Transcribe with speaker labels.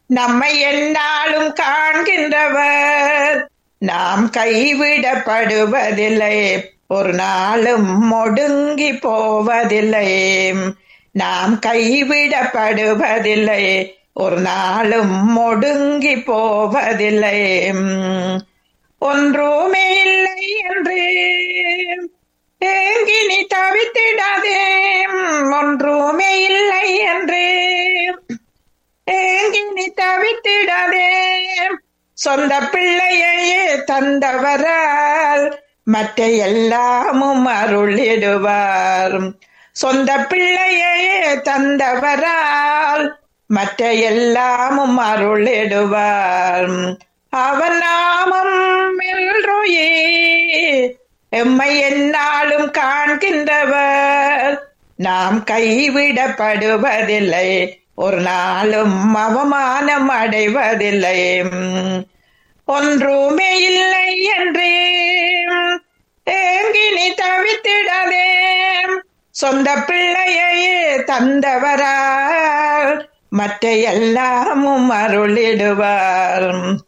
Speaker 1: நம்மை எந்நாளும் காண்கின்றவர் நாம் கைவிடப்படுவதில்லை ஒரு நாளும் ஒடுங்கி போவதில்லை நாம் கைவிடப்படுவதில்லை ஒரு நாளும் ஒடுங்கி போவதில்லை ஒன்றுமே இல்லை என்று ஏங்கி நீ தவித்திடாதே ஒன்றுமே இல்லை என்று ஏங்கி நீ தவித்திடாதே சொந்த பிள்ளையையே தந்தவரால் மற்ற எல்லாமும் அருளிடுவார் சொந்த பிள்ளையையே தந்தவரால் மற்ற எல்லாமும் அருளிடுவார் அவன் நாமம் மெல்ருயே எம்மை எந்நாளும் காண்கின்றவர் நாம் கைவிடப்படுவதில்லை ஒரு நாளும் அவமானம் அடைவதில்லை ஒன்றுமே இல்லை என்றே ஏங்கி நீ தவித்திடதே சொந்த பிள்ளையையே தந்தவரால் மற்ற எல்லாமும் அருளிடுவார்